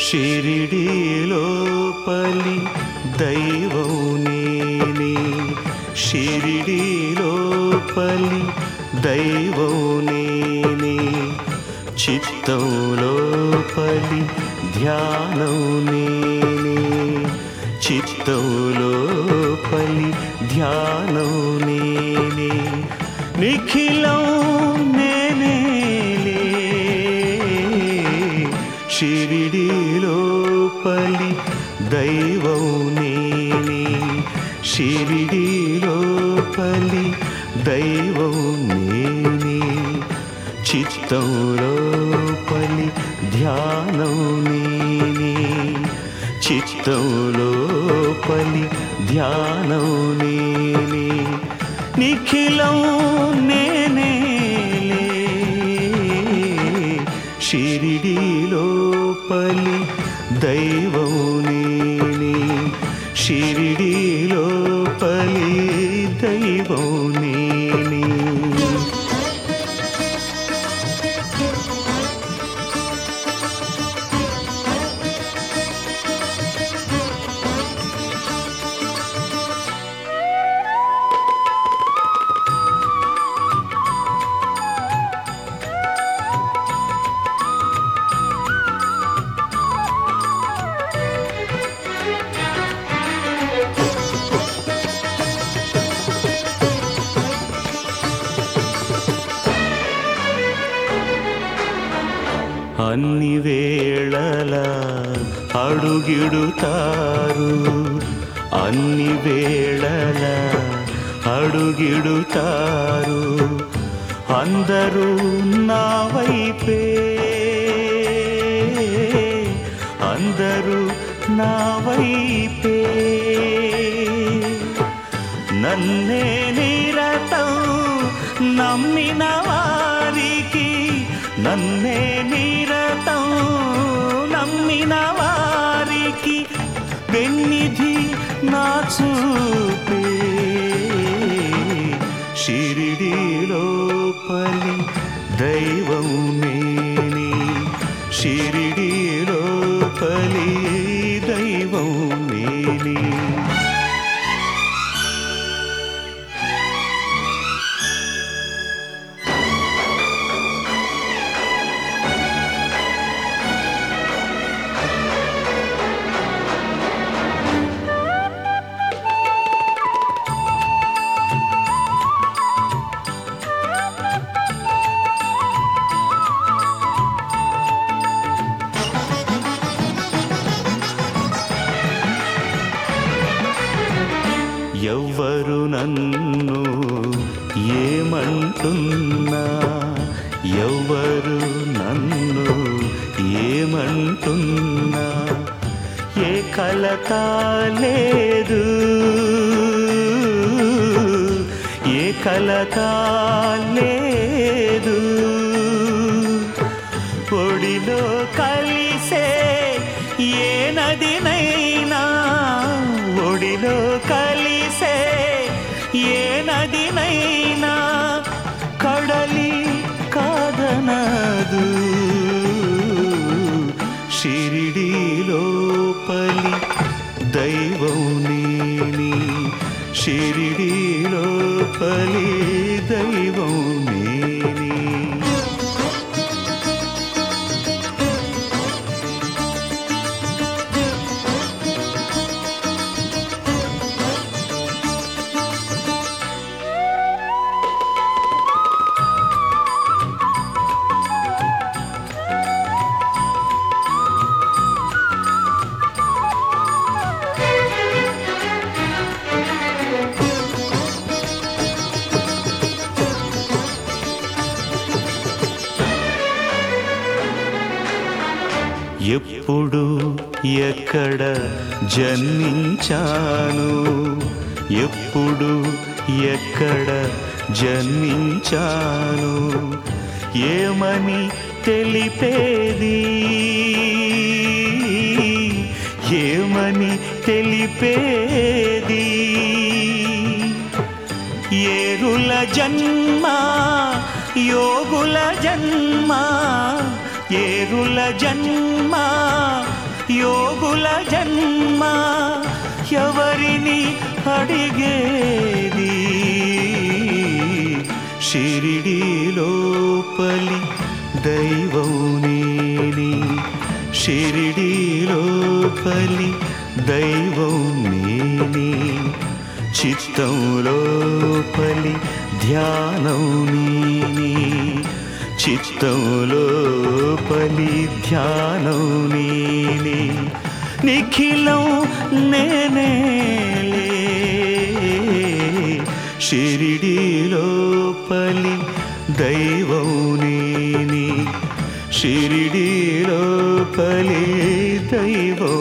షిరిడీలోపలి దైవం నేనే షిరిడీలోపలి దైవం నేనే చిత్తంలోపలి ధ్యానం నేనే చిత్తంలోపలి ధ్యానం నేనే నిఖిలం నేనేలే షిరిడీలోపలి దైవం నేనే షిరిడీలోపలి దైవం నేనే చిత్తంలోపలి ధ్యానం నేనే చిత్తంలోపలి ధ్యానం నేనే నిఖిలం నేనేలే షిరిడీలోపలి దైవం నేనే షిరిడీలోపలి దైవం నేనే అన్ని వేళల అడుగిడుతారు అన్ని వేళల అడుగిడుతారు అందరూ నా వైపే అందరూ నా వైపే నన్నే నిరతం నమ్మిన వారికి నన్నే నిరతం నమ్మిన వారికి వెన్నిధి నా చూపే షిరిడీలోపలి దైవం నేనే షిరిడీలోపలి దైవం నేనే ఎవ్వరు నన్ను ఏమంటున్నా ఎవ్వరు నన్ను ఏమంటున్నా ఏ కలత లేదు ఏ కలత లేదు ఒడిలో కలిసే ఏ నదినైనా ఒడిలో కలిసే ఏ నదినైనా కడలి కాదనదు షిరిడీలోపలి దైవం నేని షిరిడీలోపలి దైవం నేని ఎప్పుడు ఎక్కడ జన్మించాను ఎప్పుడు ఎక్కడ జన్మించాను ఏమని తెలిపేది ఏమని తెలిపేది ఏరుల జన్మ యోగుల జన్మ ఏరుల జన్మ యోగుల జన్మ ఎవరిని అడిగేది షిరిడి లోపలి దైవం నేని షిరిడి లోపలి దైవం నేని చిత్తం లోపలి ధ్యానం నేని చిత్తం లోపలి ధ్యానం నేని నిఖిలం నేనేలే షిరిడి లోపలి దైవం నేని షిరిడి లోపలి దైవం